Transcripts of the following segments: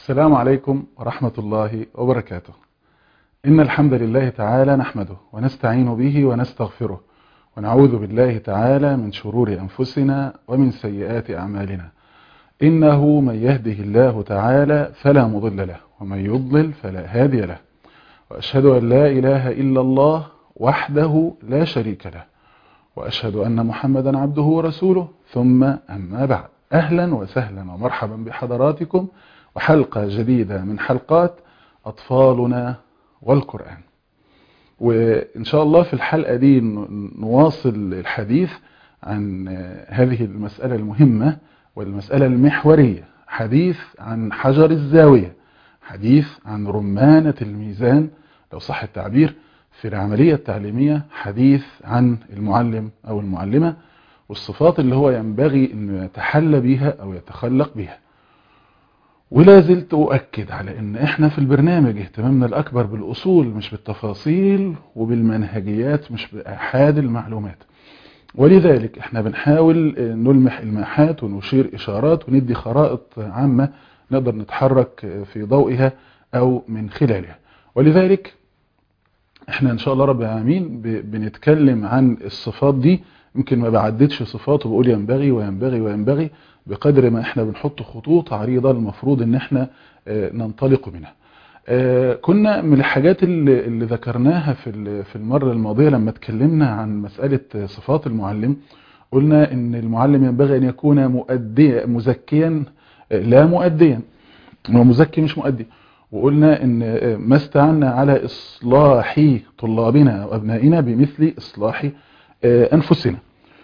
السلام عليكم ورحمة الله وبركاته إن الحمد لله تعالى نحمده ونستعين به ونستغفره ونعوذ بالله تعالى من شرور أنفسنا ومن سيئات أعمالنا إنه من يهده الله تعالى فلا مضل له ومن يضلل فلا هادي له وأشهد أن لا إله إلا الله وحده لا شريك له وأشهد أن محمدا عبده ورسوله ثم أما بعد أهلا وسهلا ومرحبا بحضراتكم وحلقة جديدة من حلقات أطفالنا والقرآن وإن شاء الله في الحلقة دي نواصل الحديث عن هذه المسألة المهمة والمسألة المحورية حديث عن حجر الزاوية حديث عن رمانة الميزان لو صح التعبير في العملية التعليمية حديث عن المعلم أو المعلمة والصفات اللي هو ينبغي أنه يتحلى بها أو يتخلق بها ولا زلت أؤكد على أن إحنا في البرنامج اهتمامنا الأكبر بالأصول مش بالتفاصيل وبالمنهجيات مش بأحاد المعلومات ولذلك احنا بنحاول نلمح إلماحات ونشير إشارات وندي خرائط عامة نقدر نتحرك في ضوئها أو من خلالها ولذلك احنا ان شاء الله رب العالمين بنتكلم عن الصفات دي يمكن ما بعددش صفات وبقول ينبغي وينبغي وينبغي بقدر ما احنا بنحط خطوط عريضة المفروض ان احنا ننطلق منها كنا من الحاجات اللي, اللي ذكرناها في في المرة الماضية لما اتكلمنا عن مسألة صفات المعلم قلنا ان المعلم ينبغي ان يكون مؤديا مزكيا لا مؤديا هو مزكي مش مؤدي وقلنا ان ما استعنا على اصلاح طلابنا وابنائنا بمثل اصلاح انفسنا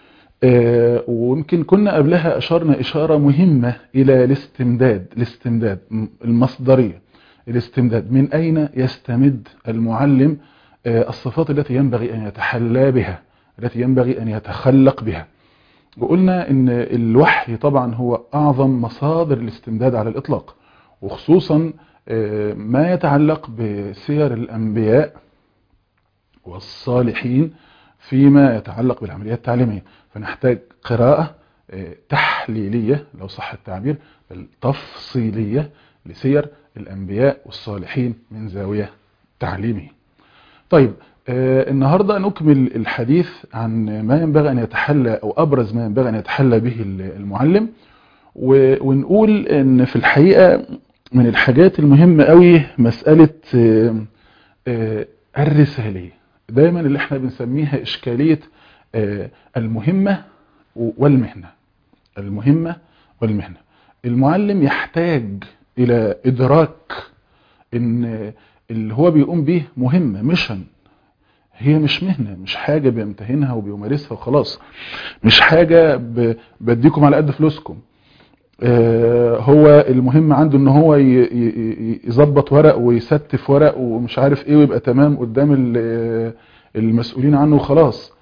ويمكن كنا قبلها اشرنا اشارة مهمة الى الاستمداد الاستمداد المصدرية الاستمداد من اين يستمد المعلم الصفات التي ينبغي ان يتحلى بها التي ينبغي ان يتخلق بها وقلنا ان الوحي طبعا هو اعظم مصادر الاستمداد على الاطلاق وخصوصا ما يتعلق بسير الأنبياء والصالحين فيما يتعلق بالعمليات التعليمية فنحتاج قراءة تحليلية لو صح التعبير بل تفصيلية لسير الأنبياء والصالحين من زاوية تعليمية طيب النهاردة نكمل الحديث عن ما ينبغي أن يتحلى أو أبرز ما ينبغي أن يتحلى به المعلم ونقول أن في الحقيقة من الحاجات المهمة قوي مسألة الرسالية دايما اللي احنا بنسميها إشكالية المهمة والمهنة المهمة والمهنة المعلم يحتاج إلى إدراك إن اللي هو بيقوم به مهمة مشن هي مش مهنة مش حاجة بيمتهنها وبيمارسها وخلاص مش حاجة بديكم على قد فلوسكم هو المهم عنده ان هو يظبط ورق ويستف ورق ومش عارف ايه ويبقى تمام قدام المسؤولين عنه وخلاص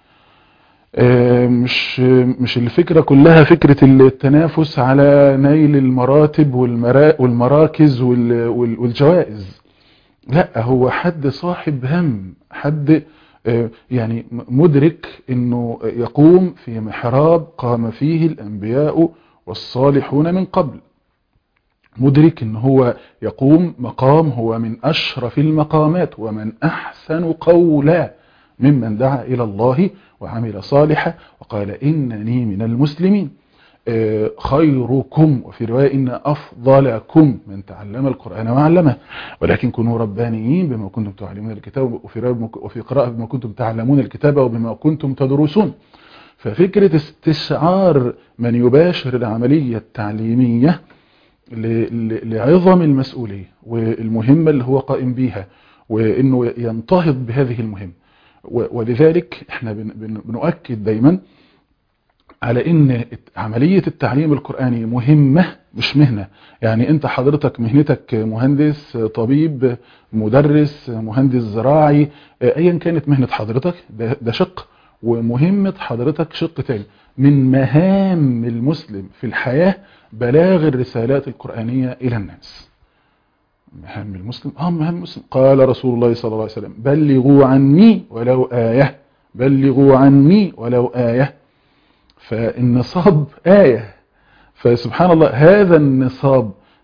مش مش الفكرة كلها فكرة التنافس على نيل المراتب والمراكز والجوائز لا هو حد صاحب هم حد يعني مدرك انه يقوم في محراب قام فيه الانبياء والصالحون من قبل مدرك ان هو يقوم مقام هو من اشرف المقامات ومن احسن قولا ممن دعا الى الله وعمل صالحا وقال انني من المسلمين خيركم وفي رواية إن أفضلكم من تعلم القرآن وعلمه ولكن كونوا ربانيين بما كنتم تعلمون الكتاب وفي, وفي قراءة بما كنتم تعلمون الكتاب وبما كنتم تدرسون ففكرة استشعار من يباشر العملية التعليمية لعظم المسؤولية والمهمة اللي هو قائم بيها وانه ينتهض بهذه المهمة ولذلك احنا بنؤكد دايما على ان عملية التعليم القرآني مهمة مش مهنة يعني انت حضرتك مهنتك مهندس طبيب مدرس مهندس زراعي ايا كانت مهنة حضرتك ده, ده شق ومهمة حضرتك شق تاني من مهام المسلم في الحياة بلاغ الرسالات القرآنية إلى الناس مهام المسلم اه مهام المسلم قال رسول الله صلى الله عليه وسلم بلغوا عني ولو آية بلغوا عني ولو آية فالنصاب آية فسبحان الله هذا النصاب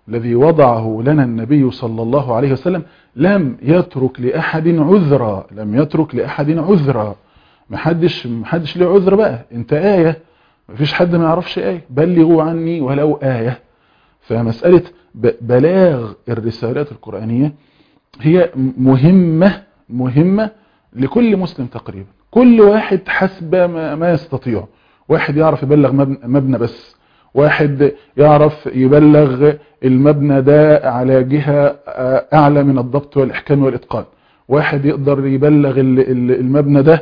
الذي وضعه لنا النبي صلى الله عليه وسلم لم يترك لأحد عذرا لم يترك لأحد عذرا محدش محدش له عذر بقى انت آية مفيش حد ما يعرفش آية بلغوا عني ولو آية فمسألة بلاغ الرسالات القرآنية هي مهمة مهمة لكل مسلم تقريبا كل واحد حسب ما, ما يستطيع واحد يعرف يبلغ مبنى بس واحد يعرف يبلغ المبنى ده على جهة أعلى من الضبط والإحكام والإتقان واحد يقدر يبلغ المبنى ده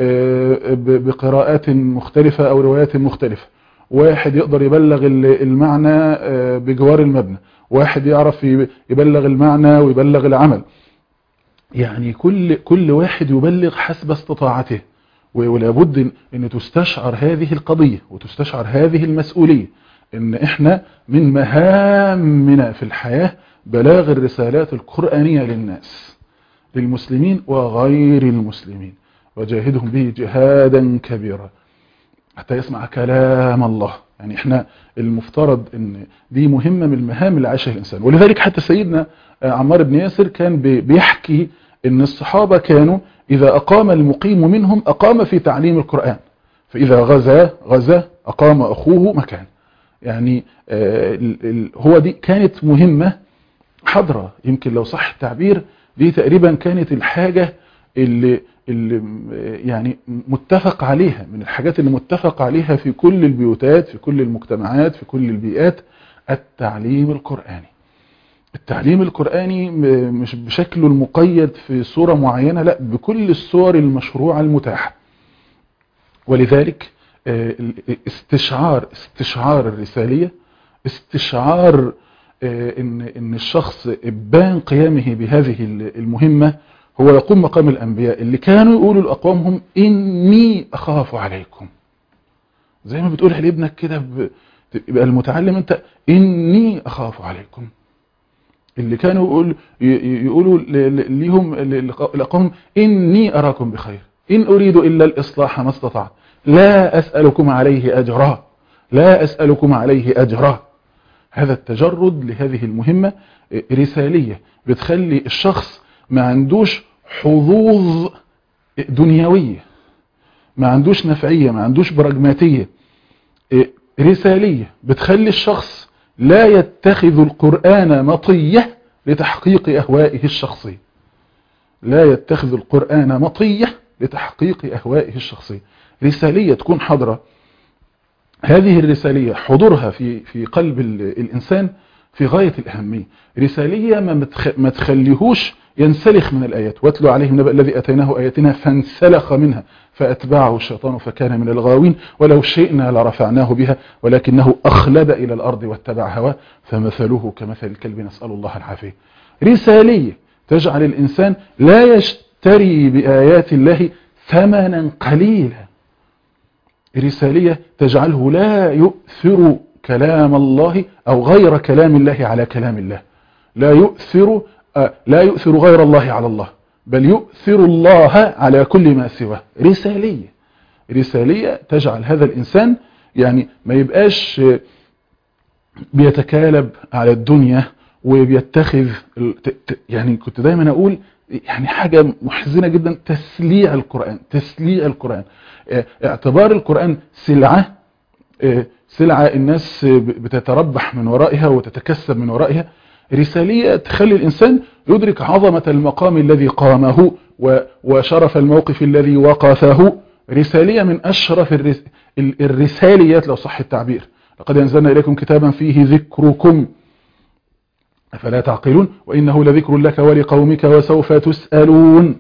بقراءات مختلفة أو روايات مختلفة واحد يقدر يبلغ المعنى بجوار المبنى واحد يعرف يبلغ المعنى ويبلغ العمل يعني كل كل واحد يبلغ حسب استطاعته ولا بد ان تستشعر هذه القضية وتستشعر هذه المسؤولية ان احنا من مهامنا في الحياة بلاغ الرسالات القرآنية للناس للمسلمين وغير المسلمين وجاهدهم به جهادا كبيرا حتى يسمع كلام الله يعني احنا المفترض ان دي مهمة من المهام اللي عاشها الانسان ولذلك حتى سيدنا عمار بن ياسر كان بيحكي ان الصحابة كانوا اذا اقام المقيم منهم اقام في تعليم القرآن فاذا غزا غزا اقام اخوه مكان يعني هو دي كانت مهمة حضرة يمكن لو صح التعبير دي تقريبا كانت الحاجة اللي اللي يعني متفق عليها من الحاجات اللي متفق عليها في كل البيوتات في كل المجتمعات في كل البيئات التعليم القرآني التعليم القرآني مش بشكله المقيد في صورة معينة لا بكل الصور المشروعة المتاحة ولذلك استشعار استشعار الرسالية استشعار ان ان الشخص ابان قيامه بهذه المهمة هو يقوم مقام الانبياء اللي كانوا يقولوا لاقوامهم اني اخاف عليكم زي ما بتقول لابنك كده يبقى المتعلم انت اني اخاف عليكم اللي كانوا يقول يقولوا ليهم لاقوامهم اني اراكم بخير ان اريد الا الاصلاح ما استطعت لا اسالكم عليه اجرا لا اسالكم عليه اجرا هذا التجرد لهذه المهمة رسالية بتخلي الشخص ما عندوش حظوظ دنيوية ما عندوش نفعية ما عندوش براجماتية رسالية بتخلي الشخص لا يتخذ القرآن مطية لتحقيق أهوائه الشخصية لا يتخذ القرآن مطية لتحقيق أهوائه الشخصية رسالية تكون حضرة هذه الرسالية حضورها في في قلب الإنسان في غاية الأهمية رسالية ما ما تخليهوش ينسلخ من الآيات واتلو عليهم نبأ الذي أتيناه آياتنا فانسلخ منها فأتبعه الشيطان فكان من الغاوين ولو شئنا لرفعناه بها ولكنه أخلد إلى الأرض واتبع هواه فمثله كمثل الكلب نسأل الله العافية رسالية تجعل الإنسان لا يشتري بآيات الله ثمنا قليلا رسالية تجعله لا يؤثر كلام الله أو غير كلام الله على كلام الله لا يؤثر لا يؤثر غير الله على الله بل يؤثر الله على كل ما سواه رسالية رسالية تجعل هذا الإنسان يعني ما يبقاش بيتكالب على الدنيا وبيتخذ يعني كنت دايما أقول يعني حاجة محزنة جدا تسليع القرآن تسليع القرآن اعتبار القرآن سلعة سلعة الناس بتتربح من ورائها وتتكسب من ورائها رسالية تخلي الإنسان يدرك عظمة المقام الذي قامه وشرف الموقف الذي وقفه رسالية من أشرف الرساليات لو صح التعبير لقد أنزلنا إليكم كتابا فيه ذكركم أفلا تعقلون وإنه لذكر لك ولقومك وسوف تسألون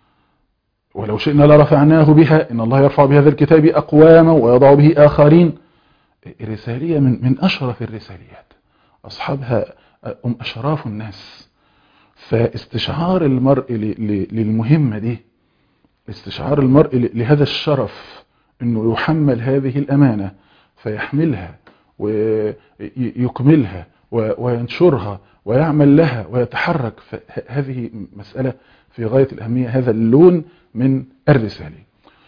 ولو شئنا لرفعناه بها إن الله يرفع بهذا الكتاب أقواما ويضع به آخرين رسالية من, من أشرف الرساليات أصحابها هم أشراف الناس فاستشعار المرء للمهمة دي استشعار المرء لهذا الشرف أنه يحمل هذه الأمانة فيحملها ويكملها وينشرها ويعمل لها ويتحرك هذه مسألة في غاية الأهمية هذا اللون من الرسالة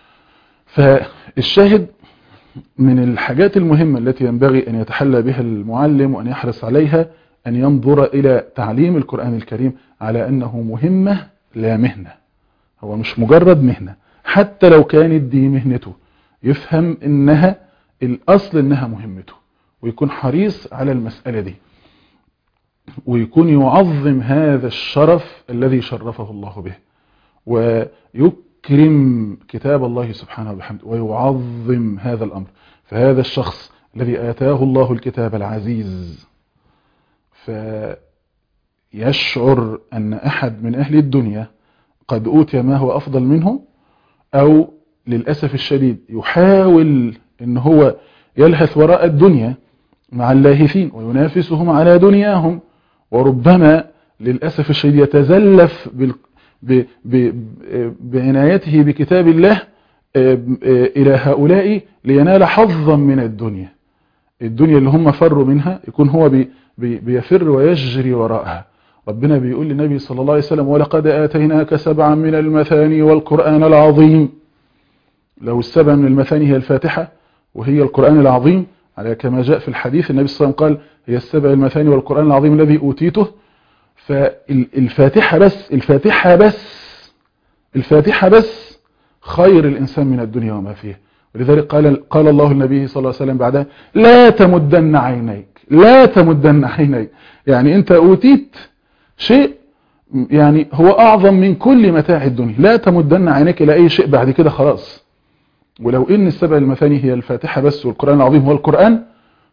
فالشاهد من الحاجات المهمة التي ينبغي أن يتحلى بها المعلم وأن يحرص عليها أن ينظر إلى تعليم القرآن الكريم على أنه مهمة لا مهنة هو مش مجرد مهنة حتى لو كانت دي مهنته يفهم إنها الأصل إنها مهمته ويكون حريص على المسألة دي ويكون يعظم هذا الشرف الذي شرفه الله به ويكرم كتاب الله سبحانه وبحمده ويعظم هذا الأمر فهذا الشخص الذي آتاه الله الكتاب العزيز فيشعر أن أحد من أهل الدنيا قد أوتي ما هو أفضل منه أو للأسف الشديد يحاول أن هو يلهث وراء الدنيا مع اللاهثين وينافسهم على دنياهم وربما للأسف الشديد يتزلف بال... ب... ب... بعنايته بكتاب الله إلى هؤلاء لينال حظا من الدنيا الدنيا اللي هم فروا منها يكون هو بي... بي... بيفر ويجري وراءها ربنا بيقول للنبي صلى الله عليه وسلم ولقد آتيناك سبعا من المثاني والقرآن العظيم لو السبع من المثاني هي الفاتحة وهي القرآن العظيم على كما جاء في الحديث النبي صلى الله عليه وسلم قال هي السبع المثاني والقرآن العظيم الذي أوتيته فالفاتحة بس الفاتحة بس الفاتحة بس خير الإنسان من الدنيا وما فيها ولذلك قال قال الله النبي صلى الله عليه وسلم بعدها لا تمدن عينيك لا تمدن عينيك يعني أنت أوتيت شيء يعني هو أعظم من كل متاع الدنيا لا تمدن عينيك إلى أي شيء بعد كده خلاص ولو إن السبع المثاني هي الفاتحة بس والقرآن العظيم هو القرآن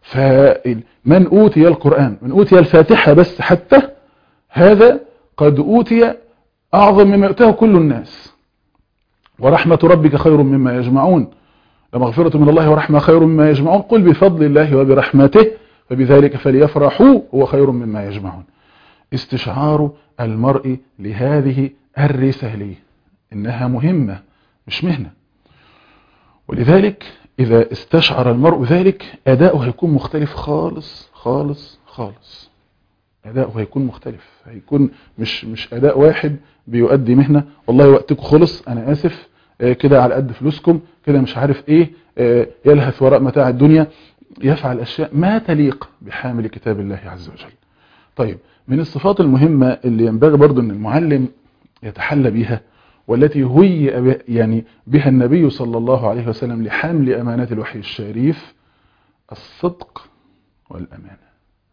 فمن أوتي القرآن من أوتي الفاتحة بس حتى هذا قد أوتي أعظم مما يؤتاه كل الناس ورحمة ربك خير مما يجمعون لمغفرة من الله ورحمة خير مما يجمعون قل بفضل الله وبرحمته فبذلك فليفرحوا هو خير مما يجمعون استشعار المرء لهذه الرسالة إنها مهمة مش مهنة ولذلك إذا استشعر المرء ذلك أداؤه هيكون مختلف خالص خالص خالص أداؤه هيكون مختلف هيكون مش مش أداء واحد بيؤدي مهنة والله وقتكم خلص أنا آسف آه كده على قد فلوسكم كده مش عارف إيه آه يلهث وراء متاع الدنيا يفعل أشياء ما تليق بحامل كتاب الله عز وجل طيب من الصفات المهمة اللي ينبغي برضو أن المعلم يتحلى بها والتي هي يعني بها النبي صلى الله عليه وسلم لحمل أمانات الوحي الشريف الصدق والأمانة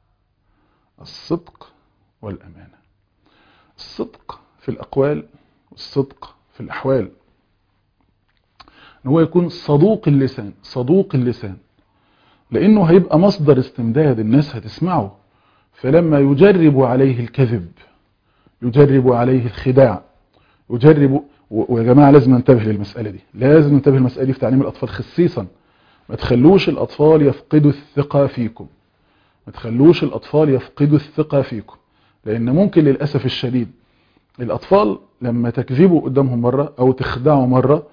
الصدق والأمانة الصدق في الأقوال والصدق في الأحوال هو يكون صدوق اللسان صدوق اللسان لأنه هيبقى مصدر استمداد الناس هتسمعه فلما يجرب عليه الكذب يجرب عليه الخداع يجرب ويا جماعة لازم ننتبه للمسألة دي لازم ننتبه للمسألة دي في تعليم الأطفال خصيصا ما تخلوش الأطفال يفقدوا الثقة فيكم ما تخلوش الأطفال يفقدوا الثقة فيكم لأن ممكن للأسف الشديد الأطفال لما تكذبوا قدامهم مرة أو تخدعوا مرة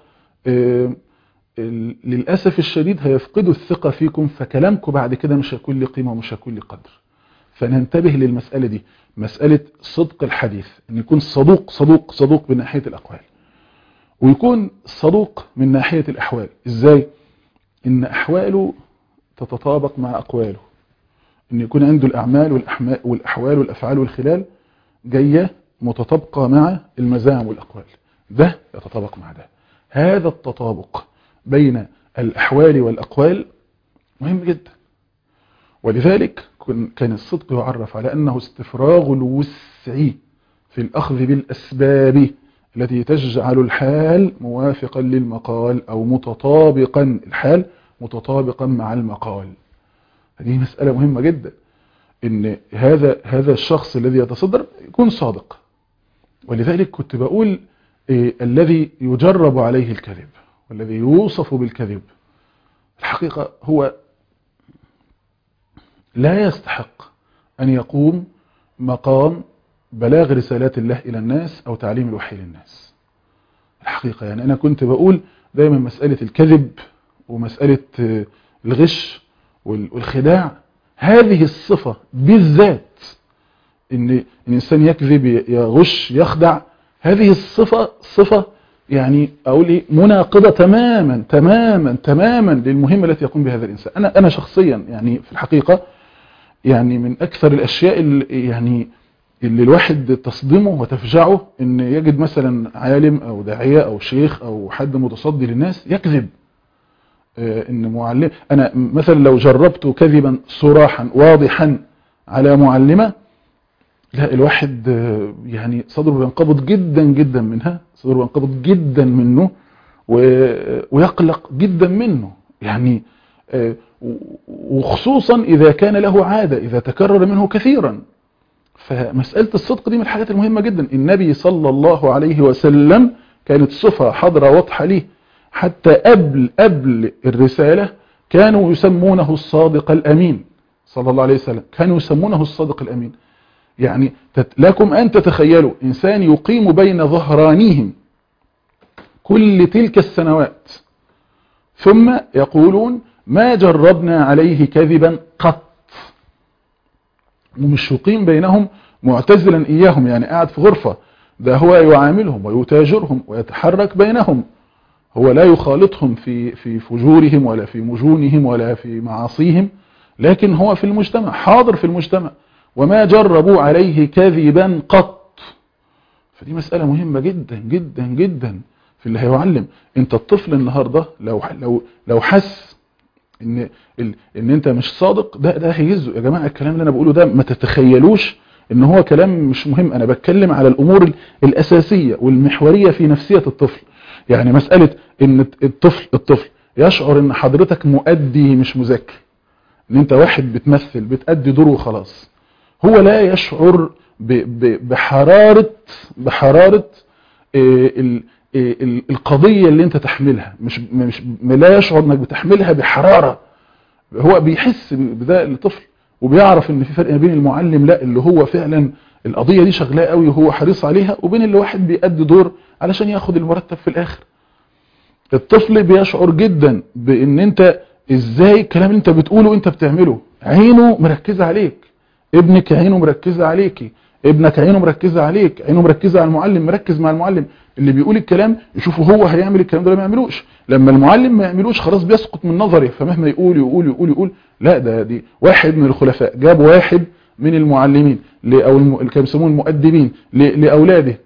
للأسف الشديد هيفقدوا الثقة فيكم فكلامكم بعد كده مش هيكون له قيمة ومش هيكون له قدر فننتبه للمسألة دي مسألة صدق الحديث ان يكون صدوق صدوق صدوق من ناحية الأقوال ويكون صدوق من ناحية الأحوال ازاي ان أحواله تتطابق مع أقواله ان يكون عنده الأعمال والأحوال والأفعال والخلال جاية متطابقة مع المزاعم والأقوال ده يتطابق مع ده هذا التطابق بين الأحوال والأقوال مهم جدا ولذلك كان الصدق يعرف على أنه استفراغ الوسع في الأخذ بالأسباب التي تجعل الحال موافقا للمقال أو متطابقا الحال متطابقا مع المقال هذه مسألة مهمة جدا ان هذا هذا الشخص الذي يتصدر يكون صادق ولذلك كنت بقول إيه الذي يجرب عليه الكذب والذي يوصف بالكذب الحقيقة هو لا يستحق أن يقوم مقام بلاغ رسالات الله إلى الناس أو تعليم الوحي للناس الحقيقة يعني أنا كنت بقول دايما مسألة الكذب ومسألة الغش والخداع هذه الصفة بالذات إن الإنسان يكذب يغش يخدع هذه الصفة صفة يعني أقول إيه مناقضة تماما تماما تماما للمهمة التي يقوم بها هذا الإنسان أنا أنا شخصيا يعني في الحقيقة يعني من اكثر الاشياء اللي يعني اللي الواحد تصدمه وتفجعه ان يجد مثلا عالم او داعية او شيخ او حد متصدي للناس يكذب ان معلم انا مثلا لو جربت كذبا صراحا واضحا على معلمة لا الواحد يعني صدره بينقبض جدا جدا منها صدره بينقبض جدا منه ويقلق جدا منه يعني وخصوصا اذا كان له عادة اذا تكرر منه كثيرا فمسألة الصدق دي من الحاجات المهمة جدا النبي صلى الله عليه وسلم كانت صفة حضرة واضحة ليه حتى قبل قبل الرسالة كانوا يسمونه الصادق الأمين صلى الله عليه وسلم كانوا يسمونه الصادق الأمين يعني لكم أن تتخيلوا إنسان يقيم بين ظهرانيهم كل تلك السنوات ثم يقولون ما جربنا عليه كذبا قط ومش يقيم بينهم معتزلا إياهم يعني قاعد في غرفة ده هو يعاملهم ويتاجرهم ويتحرك بينهم هو لا يخالطهم في في فجورهم ولا في مجونهم ولا في معاصيهم لكن هو في المجتمع حاضر في المجتمع وما جربوا عليه كذبا قط فدي مسألة مهمة جدا جدا جدا في اللي هيعلم انت الطفل النهاردة لو لو لو حس ان ان انت مش صادق ده ده هيهزه يا جماعه الكلام اللي انا بقوله ده ما تتخيلوش ان هو كلام مش مهم انا بتكلم على الامور الاساسيه والمحوريه في نفسيه الطفل يعني مساله ان الطفل الطفل يشعر ان حضرتك مؤدي مش مذاكر ان انت واحد بتمثل بتأدي دور وخلاص هو لا يشعر بحراره بحراره القضية اللي انت تحملها مش, مش لا يشعر انك بتحملها بحرارة هو بيحس بده الطفل وبيعرف ان في فرق بين المعلم لا اللي هو فعلا القضية دي شغلاه قوي وهو حريص عليها وبين اللي واحد بيأدي دور علشان ياخد المرتب في الاخر الطفل بيشعر جدا بان انت ازاي الكلام اللي انت بتقوله انت بتعمله عينه مركزة عليك ابنك عينه مركزة عليكي ابنك عينه مركزة عليك عينه مركزة على المعلم مركز مع المعلم اللي بيقول الكلام يشوفوا هو هيعمل الكلام ده ولا ما يعملوش لما المعلم ما يعملوش خلاص بيسقط من نظره فمهما يقول يقول يقول يقول لا ده دي واحد من الخلفاء جاب واحد من المعلمين او الم... اللي كانوا بيسموه المؤدبين ل... لاولاده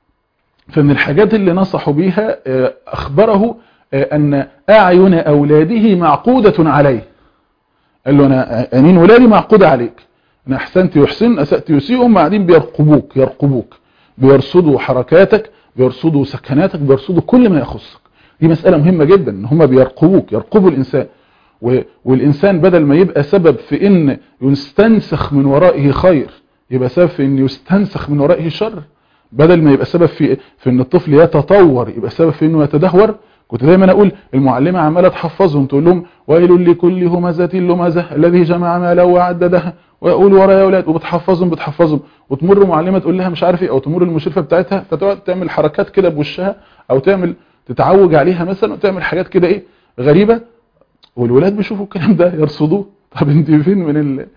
فمن الحاجات اللي نصحوا بيها اخبره ان اعين اولاده معقودة عليه قال له انا عينين ولادي معقودة عليك انا احسنت يحسن اسأت يسيء هم قاعدين بيرقبوك يرقبوك بيرصدوا حركاتك بيرصدوا سكناتك بيرصدوا كل ما يخصك دي مسألة مهمة جدا ان هم بيرقبوك يرقبوا الانسان والانسان بدل ما يبقى سبب في ان يستنسخ من ورائه خير يبقى سبب في ان يستنسخ من ورائه شر بدل ما يبقى سبب في في ان الطفل يتطور يبقى سبب في انه يتدهور كنت دايما اقول المعلمه عماله تحفظهم تقول لهم ويل لكل همزه لمزه الذي جمع ماله وعدده ويقول ورا يا اولاد وبتحفظهم بتحفظهم وتمر معلمه تقول لها مش عارف ايه او تمر المشرفه بتاعتها فتقعد تعمل حركات كده بوشها او تعمل تتعوج عليها مثلا وتعمل حاجات كده ايه غريبه والولاد بيشوفوا الكلام ده يرصدوه طب انت فين من ال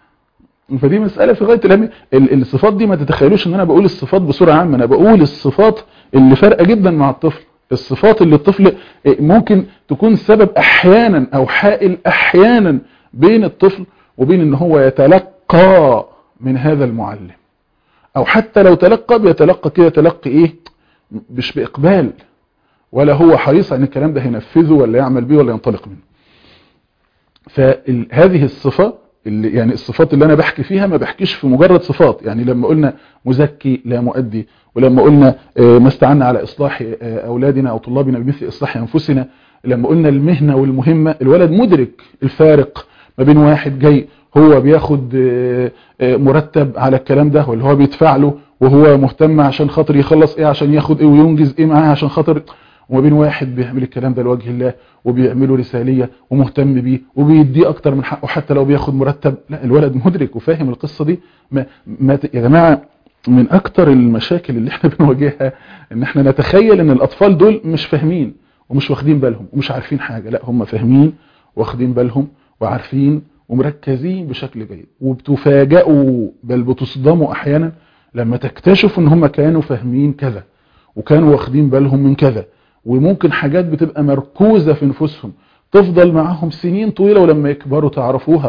فدي مسألة في غاية الأهمية الصفات دي ما تتخيلوش ان انا بقول الصفات بصورة عامة انا بقول الصفات اللي فارقة جدا مع الطفل الصفات اللي الطفل ممكن تكون سبب احيانا او حائل احيانا بين الطفل وبين ان هو يتلقى من هذا المعلم او حتى لو تلقى بيتلقى كده تلقي ايه مش باقبال ولا هو حريص ان الكلام ده هينفذه ولا يعمل بيه ولا ينطلق منه فهذه الصفة اللي يعني الصفات اللي انا بحكي فيها ما بحكيش في مجرد صفات يعني لما قلنا مزكي لا مؤدي ولما قلنا ما استعنا على اصلاح اولادنا او طلابنا بمثل اصلاح انفسنا لما قلنا المهنة والمهمة الولد مدرك الفارق ما بين واحد جاي هو بياخد مرتب على الكلام ده واللي هو بيدفع له وهو مهتم عشان خاطر يخلص ايه عشان ياخد ايه وينجز ايه معاه عشان خاطر وما بين واحد بيعمل الكلام ده لوجه الله وبيعمله رسالية ومهتم بيه وبيديه اكتر من حقه حتى لو بياخد مرتب لا الولد مدرك وفاهم القصة دي ما, ما يا جماعة من اكتر المشاكل اللي احنا بنواجهها ان احنا نتخيل ان الاطفال دول مش فاهمين ومش واخدين بالهم ومش عارفين حاجة لا هم فاهمين واخدين بالهم وعارفين ومركزين بشكل جيد وبتفاجئوا بل بتصدموا احيانا لما تكتشفوا ان هم كانوا فاهمين كذا وكانوا واخدين بالهم من كذا وممكن حاجات بتبقى مركوزة في نفوسهم تفضل معاهم سنين طويلة ولما يكبروا تعرفوها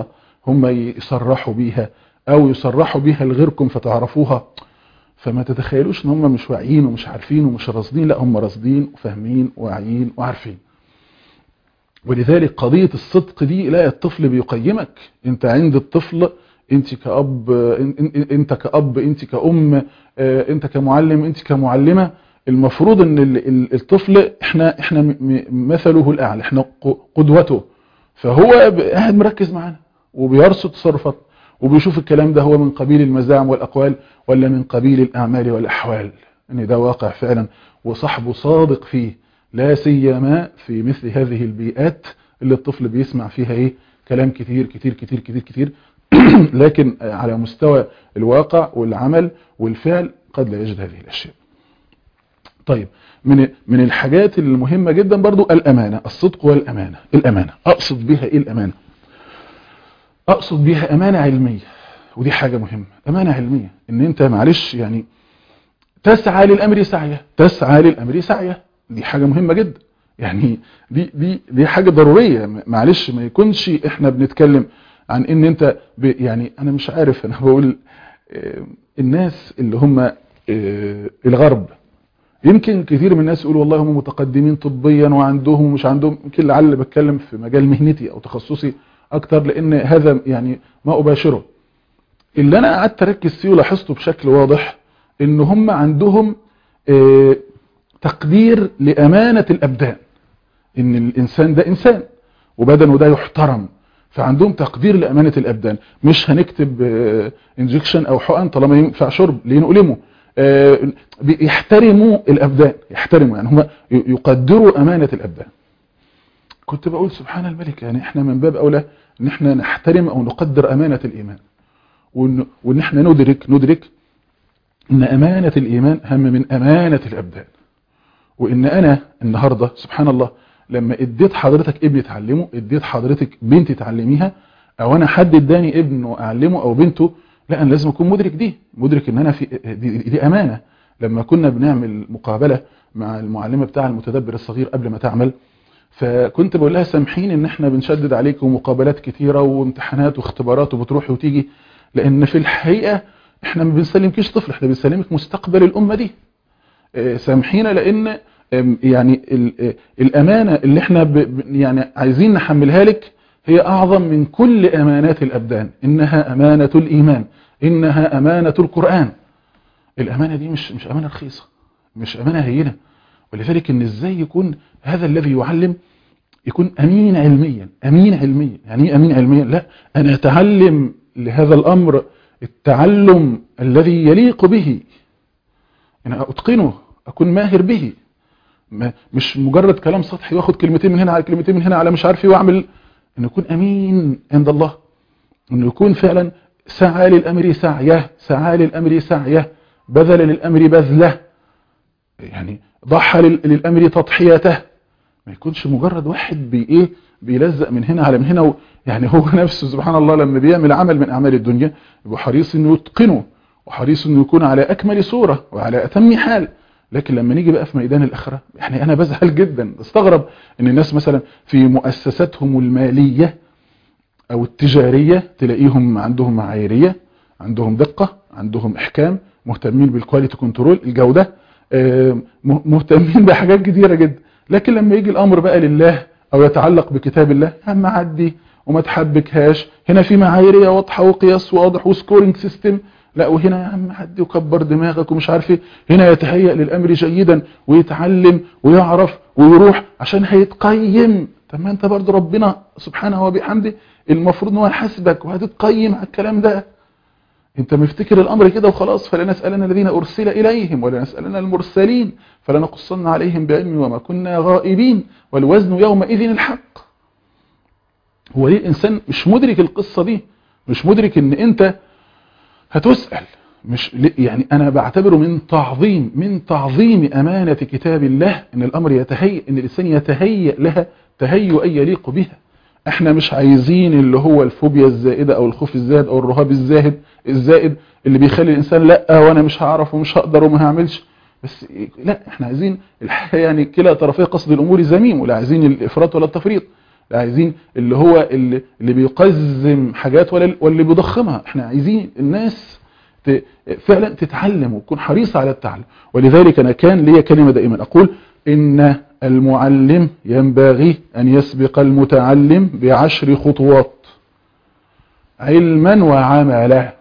هم يصرحوا بيها او يصرحوا بيها لغيركم فتعرفوها فما تتخيلوش ان هم مش واعيين ومش عارفين ومش راصدين لا هم راصدين وفاهمين واعيين وعارفين ولذلك قضية الصدق دي لا الطفل بيقيمك انت عند الطفل انت كأب انت كأب انت كأم انت كمعلم انت كمعلمة المفروض ان الطفل احنا احنا مثله الاعلى احنا قدوته فهو قاعد مركز معانا وبيرصد تصرفات وبيشوف الكلام ده هو من قبيل المزاعم والاقوال ولا من قبيل الاعمال والاحوال ان ده واقع فعلا وصاحبه صادق فيه لا سيما في مثل هذه البيئات اللي الطفل بيسمع فيها ايه كلام كتير كتير كتير كتير كتير لكن على مستوى الواقع والعمل والفعل قد لا يجد هذه الاشياء طيب من من الحاجات المهمة جدا برضو الامانة الصدق والامانة الامانة اقصد بها ايه الامانة اقصد بها امانة علمية ودي حاجة مهمة امانة علمية ان انت معلش يعني تسعى للامر سعيه تسعى للامر سعيه دي حاجة مهمة جدا يعني دي دي دي حاجة ضرورية معلش ما يكونش احنا بنتكلم عن ان انت يعني انا مش عارف انا بقول الناس اللي هم الغرب يمكن كثير من الناس يقولوا والله هم متقدمين طبيا وعندهم ومش عندهم يمكن لعل بتكلم في مجال مهنتي او تخصصي اكتر لان هذا يعني ما اباشره اللي انا قعدت اركز فيه ولاحظته بشكل واضح ان هم عندهم تقدير لامانة الابدان ان الانسان ده انسان وبدنه ده يحترم فعندهم تقدير لامانة الابدان مش هنكتب انجكشن او حقن طالما ينفع شرب ليه نؤلمه يحترموا الابدان يحترموا يعني هم يقدروا امانة الابدان كنت بقول سبحان الملك يعني احنا من باب اولى ان احنا نحترم او نقدر امانة الايمان وان, وإن احنا ندرك ندرك ان امانة الايمان هم من امانة الابدان وان انا النهاردة سبحان الله لما اديت حضرتك ابني تعلمه اديت حضرتك بنتي تعلميها او انا حد اداني ابنه اعلمه او بنته لا انا لازم اكون مدرك دي مدرك ان انا في دي, دي امانة لما كنا بنعمل مقابلة مع المعلمة بتاع المتدبر الصغير قبل ما تعمل فكنت بقول لها سامحين ان احنا بنشدد عليك ومقابلات كتيرة وامتحانات واختبارات وبتروحي وتيجي لان في الحقيقة احنا ما بنسلمكيش طفل احنا بنسلمك مستقبل الامة دي سامحينا لان يعني الامانة اللي احنا يعني عايزين نحملها لك هي اعظم من كل امانات الابدان انها امانة الايمان انها امانة القرآن الامانة دي مش مش امانة رخيصة مش امانة هينة ولذلك ان ازاي يكون هذا الذي يعلم يكون امين علميا امين علميا يعني ايه امين علميا لا انا اتعلم لهذا الامر التعلم الذي يليق به انا اتقنه اكون ماهر به مش مجرد كلام سطحي واخد كلمتين من هنا على كلمتين من هنا على مش عارف ايه واعمل انه يكون امين عند الله انه يكون فعلا سعى للامر سعيه سعى للامر سعيه بذل للامر بذله يعني ضحى للامر تضحيته ما يكونش مجرد واحد بي ايه بيلزق من هنا على من هنا و... يعني هو نفسه سبحان الله لما بيعمل عمل من اعمال الدنيا يبقى حريص انه يتقنه وحريص انه يكون على اكمل صورة وعلى اتم حال لكن لما نيجي بقى في ميدان الاخره يعني انا بزعل جدا استغرب ان الناس مثلا في مؤسساتهم المالية او التجارية تلاقيهم عندهم معاييرية عندهم دقة عندهم احكام مهتمين بالكواليتي كنترول الجودة مهتمين بحاجات كتيرة جدا لكن لما يجي الامر بقى لله او يتعلق بكتاب الله هم عدي وما تحبكهاش هنا في معاييرية واضحة وقياس واضح وسكورينج سيستم لا وهنا يا عم حد يكبر دماغك ومش عارف ايه هنا يتهيأ للامر جيدا ويتعلم ويعرف ويروح عشان هيتقيم طب ما انت برضه ربنا سبحانه وبحمده المفروض ان هو يحاسبك وهتتقيم على الكلام ده انت مفتكر الامر كده وخلاص فلا نسألنا الذين ارسل اليهم ولا نسألنا المرسلين فلا نقصن عليهم بعلم وما كنا غائبين والوزن يومئذ الحق هو ليه الانسان مش مدرك القصة دي مش مدرك ان انت هتسأل مش يعني انا بعتبره من تعظيم من تعظيم امانة كتاب الله ان الامر يتهيأ ان الانسان يتهيأ لها تهيؤ يليق بها احنا مش عايزين اللي هو الفوبيا الزائدة او الخوف الزائد او الرهاب الزاهد الزائد اللي بيخلي الانسان لا وانا مش هعرف ومش هقدر وما هعملش بس لا احنا عايزين الحقيقة يعني كلا طرفي قصد الامور زميم ولا عايزين الافراط ولا التفريط لا عايزين اللي هو اللي, اللي بيقزم حاجات ولا واللي بيضخمها احنا عايزين الناس ت- فعلا تتعلم وتكون حريصة على التعلم ولذلك أنا كان لي كلمة دائما أقول إن المعلم ينبغي أن يسبق المتعلم بعشر خطوات علما وعملا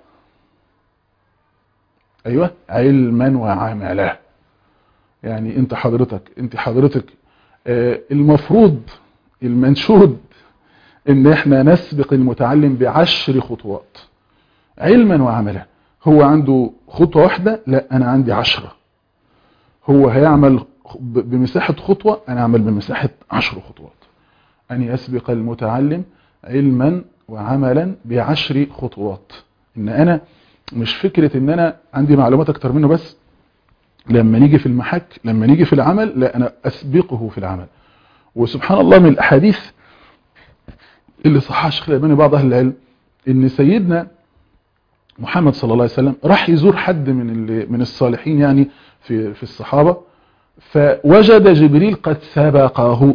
أيوة علما وعملا يعني انت حضرتك انت حضرتك آه، المفروض المنشود ان احنا نسبق المتعلم بعشر خطوات علما وعملا هو عنده خطوة واحدة لا انا عندي عشرة هو هيعمل ب- بمساحة خطوة انا اعمل بمساحة عشر خطوات ان يسبق المتعلم علما وعملا بعشر خطوات ان انا مش فكرة ان انا عندي معلومات اكتر منه بس لما نيجي في المحك لما نيجي في العمل لا انا اسبقه في العمل وسبحان الله من الاحاديث اللي صحها الشيخ الالباني بعض اهل العلم ان سيدنا محمد صلى الله عليه وسلم راح يزور حد من اللي من الصالحين يعني في في الصحابه فوجد جبريل قد سبقه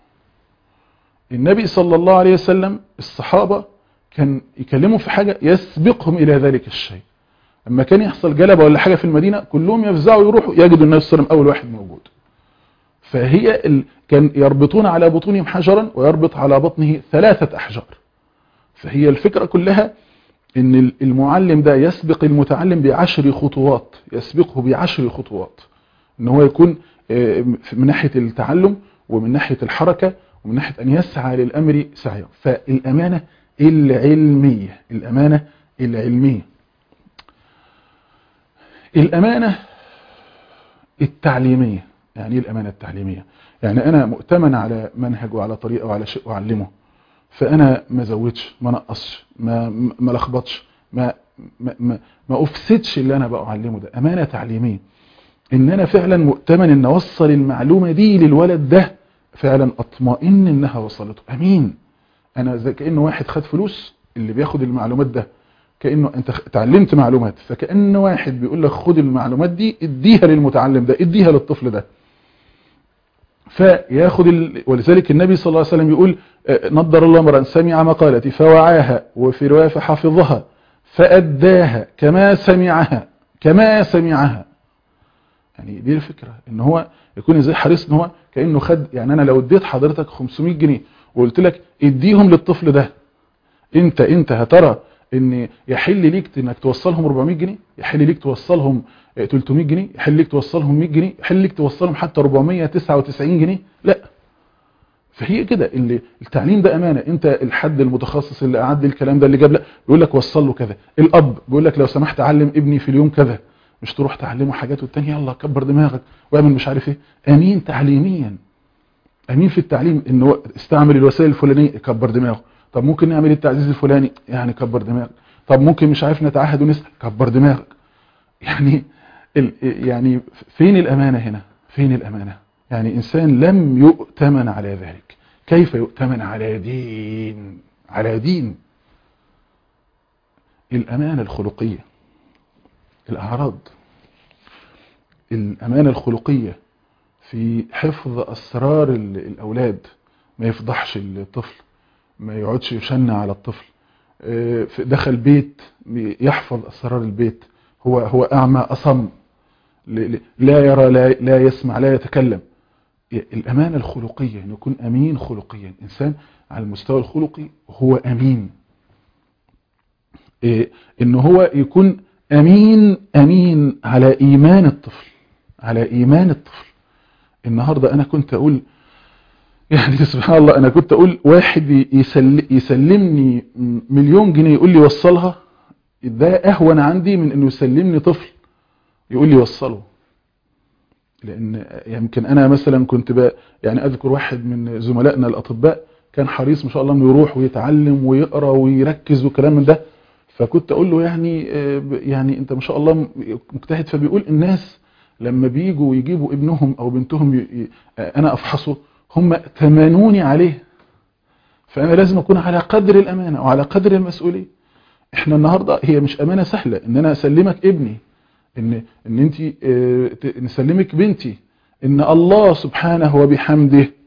النبي صلى الله عليه وسلم الصحابه كان يكلموا في حاجه يسبقهم الى ذلك الشيء لما كان يحصل جلبه ولا حاجه في المدينه كلهم يفزعوا يروحوا يجدوا النبي صلى الله عليه وسلم اول واحد موجود فهي ال... كان يربطون على بطونهم حجرا ويربط على بطنه ثلاثة أحجار فهي الفكرة كلها ان ال- المعلم ده يسبق المتعلم بعشر خطوات يسبقه بعشر خطوات ان هو يكون آه، من ناحية التعلم ومن ناحية الحركة ومن ناحية ان يسعى للامر سعيا فالامانة العلمية الامانة العلمية الامانة التعليمية يعني ايه الامانة التعليمية يعني انا مؤتمن على منهج وعلى طريقة وعلى شيء اعلمه فانا ما زودش ما نقصش ما ما لخبطش ما ما ما, ما افسدش اللي انا بعلمه ده امانه تعليميه ان انا فعلا مؤتمن ان اوصل المعلومه دي للولد ده فعلا اطمئن انها وصلته امين انا زي كانه واحد خد فلوس اللي بياخد المعلومات ده كانه انت خ- اتعلمت معلومات فكان واحد بيقول لك خد المعلومات دي اديها للمتعلم ده اديها للطفل ده فياخد ال... ولذلك النبي صلى الله عليه وسلم يقول آه، نضر الله امرا سمع مقالتي فوعاها وفي روايه فحفظها فاداها كما سمعها كما سمعها يعني دي الفكره ان هو يكون ازاي حريص ان هو كانه خد يعني انا لو اديت حضرتك 500 جنيه وقلت لك اديهم للطفل ده انت انت هترى ان يحل ليك انك توصلهم 400 جنيه يحل ليك توصلهم آه، 300 جنيه يحل ليك توصلهم 100 جنيه يحل ليك توصلهم حتى 499 جنيه لا فهي كده اللي التعليم ده امانه انت الحد المتخصص اللي اعد الكلام ده اللي جاب لا بيقول لك وصل له كذا الاب بيقول لك لو سمحت علم ابني في اليوم كذا مش تروح تعلمه حاجات والتاني يلا كبر دماغك واعمل مش عارف ايه امين تعليميا امين في التعليم ان هو استعمل الوسائل الفلانيه كبر دماغه طب ممكن نعمل التعزيز الفلاني يعني كبر دماغك طب ممكن مش عارف نتعهد ونسال كبر دماغك يعني ال يعني فين الامانه هنا فين الامانه يعني انسان لم يؤتمن على ذلك كيف يؤتمن على دين على دين الامانه الخلقيه الاعراض الامانه الخلقيه في حفظ اسرار ال- الاولاد ما يفضحش الطفل ما يقعدش يشن على الطفل آه، في- دخل بيت يحفظ اسرار البيت هو هو اعمى اصم ل- ل- لا يرى لا, لا يسمع لا يتكلم الامانه الخلقيه ان يكون امين خلقيا انسان على المستوى الخلقي هو امين إيه، ان هو يكون امين امين على ايمان الطفل على ايمان الطفل النهارده انا كنت اقول يعني سبحان الله انا كنت اقول واحد يسل يسلمني مليون جنيه يقول لي وصلها ده اهون عندي من انه يسلمني طفل يقول لي وصله لان يمكن انا مثلا كنت بقى يعني اذكر واحد من زملائنا الاطباء كان حريص ما شاء الله انه يروح ويتعلم ويقرا ويركز وكلام من ده فكنت اقول له يعني آه، ب- يعني انت ما شاء الله مجتهد فبيقول الناس لما بيجوا يجيبوا ابنهم او بنتهم ي... ي... آه، انا افحصه هم تمانوني عليه فانا لازم اكون على قدر الامانه وعلى قدر المسؤوليه احنا النهارده هي مش امانه سهله ان انا اسلمك ابني ان ان انت نسلمك بنتي ان الله سبحانه وبحمده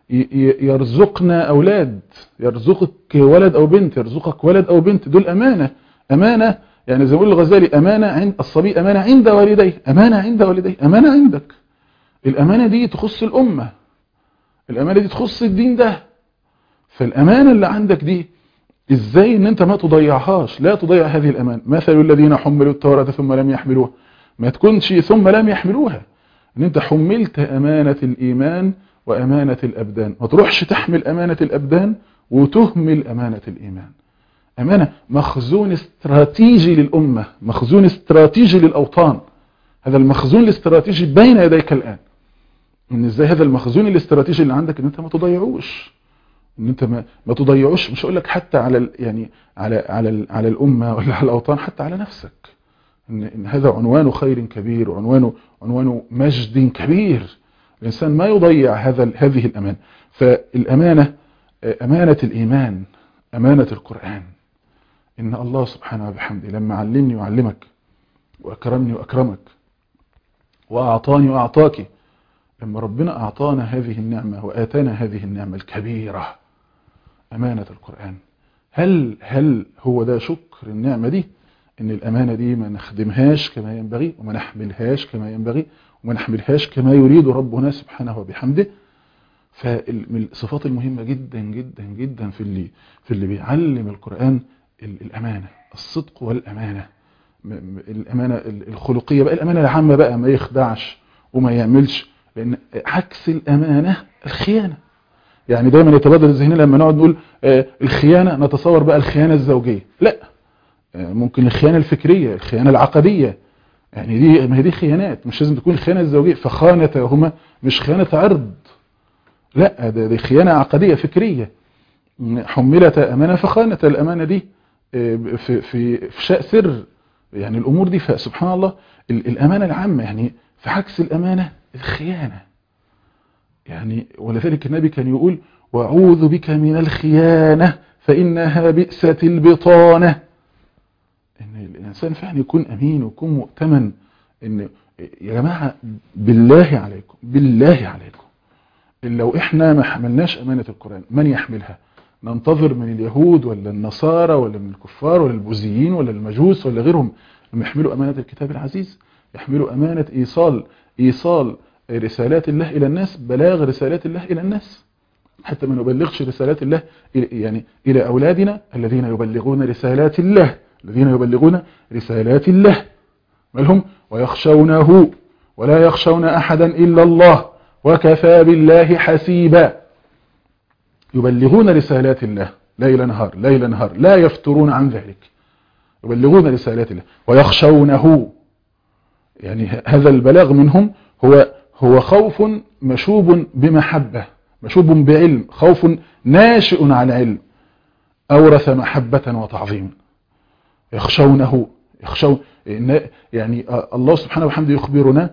يرزقنا أولاد يرزقك ولد أو بنت يرزقك ولد أو بنت دول أمانة أمانة يعني زي ما يقول الغزالي أمانة عند الصبي أمانة عند والديه أمانة عند والديه أمانة عندك الأمانة دي تخص الأمة الأمانة دي تخص الدين ده فالأمانة اللي عندك دي إزاي إن أنت ما تضيعهاش لا تضيع هذه الأمانة مثل الذين حملوا التوراة ثم لم يحملوها ما تكونش ثم لم يحملوها إن أنت حملت أمانة الإيمان وأمانة الأبدان ما تروحش تحمل أمانة الأبدان وتهمل أمانة الإيمان أمانة مخزون استراتيجي للأمة مخزون استراتيجي للأوطان هذا المخزون الاستراتيجي بين يديك الآن ان ازاي هذا المخزون الاستراتيجي اللي عندك ان انت ما تضيعوش ان انت ما, ما تضيعوش مش اقول لك حتى على ال يعني على على ال على الامه ولا على الاوطان حتى على نفسك ان, إن هذا عنوان خير كبير وعنوان عنوان مجد كبير الانسان ما يضيع هذا هذه الامانه فالامانه امانه الايمان امانه القران ان الله سبحانه وبحمده لما علمني وعلمك واكرمني واكرمك واعطاني واعطاك لما ربنا أعطانا هذه النعمة وآتانا هذه النعمة الكبيرة أمانة القرآن هل هل هو ده شكر النعمة دي إن الأمانة دي ما نخدمهاش كما ينبغي وما نحملهاش كما ينبغي وما نحملهاش كما يريد ربنا سبحانه وبحمده فمن الصفات المهمة جدا جدا جدا في اللي في اللي بيعلم القرآن الأمانة الصدق والأمانة الأمانة الخلقية بقى الأمانة العامة بقى ما يخدعش وما يعملش لأن عكس الأمانة الخيانة يعني دايما يتبادل الذهن لما نقعد نقول الخيانة نتصور بقى الخيانة الزوجية لا ممكن الخيانة الفكرية الخيانة العقدية يعني دي ما هي دي خيانات مش لازم تكون الخيانة الزوجية فخانتهما مش خيانة عرض لا ده دي خيانة عقدية فكرية حملت أمانة فخانت الأمانة دي في في في شاء سر يعني الأمور دي فسبحان الله الأمانة العامة يعني في عكس الأمانة الخيانة يعني ولذلك النبي كان يقول وأعوذ بك من الخيانة فإنها بئسة البطانة إن الإنسان فعلا يكون أمين ويكون مؤتمن إن يا جماعة بالله عليكم بالله عليكم لو إحنا ما حملناش أمانة القرآن من يحملها ننتظر من اليهود ولا النصارى ولا من الكفار ولا البوذيين ولا المجوس ولا غيرهم لما يحملوا أمانة الكتاب العزيز يحملوا أمانة إيصال إيصال رسالات الله إلى الناس بلاغ رسالات الله إلى الناس حتى ما نبلغش رسالات الله يعني إلى أولادنا الذين يبلغون رسالات الله الذين يبلغون رسالات الله مالهم ويخشونه ولا يخشون أحدا إلا الله وكفى بالله حسيبا يبلغون رسالات الله ليل نهار ليل نهار لا يفترون عن ذلك يبلغون رسالات الله ويخشونه يعني هذا البلاغ منهم هو هو خوف مشوب بمحبة مشوب بعلم خوف ناشئ عن علم أورث محبة وتعظيم يخشونه يخشون يعني الله سبحانه وحمده يخبرنا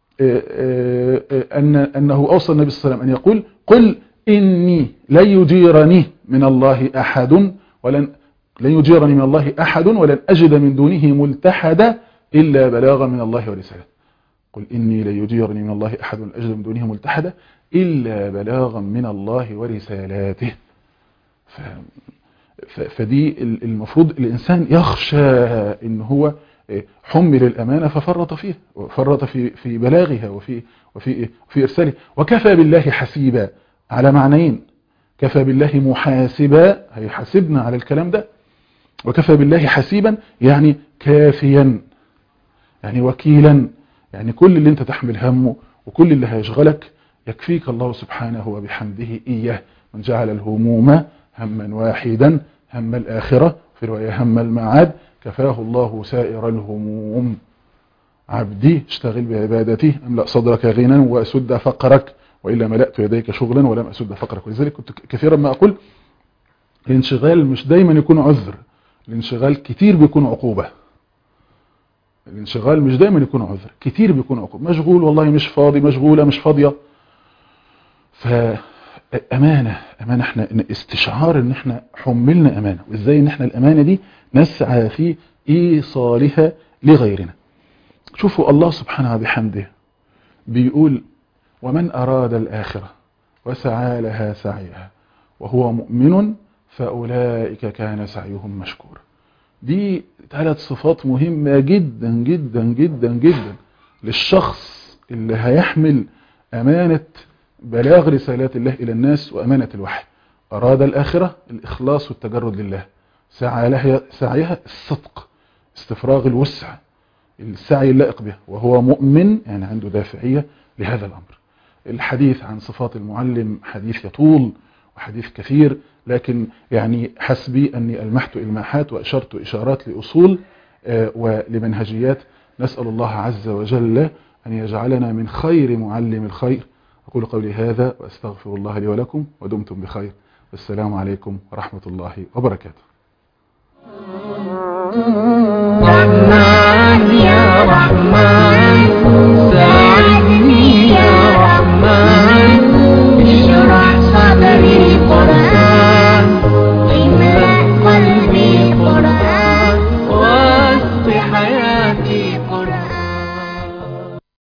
أن أنه أوصى النبي صلى الله عليه وسلم أن يقول قل إني لن يجيرني من الله أحد ولن لن يجيرني من الله أحد ولن أجد من دونه ملتحدا إلا بلاغا من الله ورسالته قل إني لن يجيرني من الله أحد ولن أجد من دونه ملتحدا إلا بلاغا من الله ورسالاته ف... ف... فدي المفروض الإنسان يخشى إن هو حمل الأمانة ففرط فيها وفرط في في بلاغها وفي وفي في إرسالها وكفى بالله حسيبا على معنيين كفى بالله محاسبا هيحاسبنا على الكلام ده وكفى بالله حسيبا يعني كافيا يعني وكيلا يعني كل اللي انت تحمل همه وكل اللي هيشغلك يكفيك الله سبحانه وبحمده إياه من جعل الهموم هما واحدا هم الآخرة في رواية هم المعاد كفاه الله سائر الهموم عبدي اشتغل بعبادتي املأ صدرك غنى وأسد فقرك وإلا ملأت يديك شغلا ولم أسد فقرك ولذلك كنت كثيرا ما أقول الانشغال مش دايما يكون عذر الانشغال كتير بيكون عقوبة الانشغال مش دايما يكون عذر كتير بيكون عقوبة مشغول والله مش فاضي مشغولة مش فاضية فأمانة أمانة احنا استشعار ان احنا حملنا أمانة وازاي ان احنا الأمانة دي نسعى في إيصالها لغيرنا شوفوا الله سبحانه وبحمده بيقول ومن أراد الآخرة وسعى لها سعيها وهو مؤمن فأولئك كان سعيهم مشكورا دي ثلاث صفات مهمة جدا جدا جدا جدا للشخص اللي هيحمل أمانة بلاغ رسالات الله إلى الناس وأمانة الوحي أراد الآخرة الإخلاص والتجرد لله سعى لها سعيها الصدق استفراغ الوسع السعي اللائق به وهو مؤمن يعني عنده دافعية لهذا الأمر الحديث عن صفات المعلم حديث يطول وحديث كثير لكن يعني حسبي أني ألمحت إلماحات وأشرت إشارات لأصول ولمنهجيات نسأل الله عز وجل أن يجعلنا من خير معلم الخير أقول قولي هذا وأستغفر الله لي ولكم ودمتم بخير والسلام عليكم ورحمة الله وبركاته رحمن يا رحمن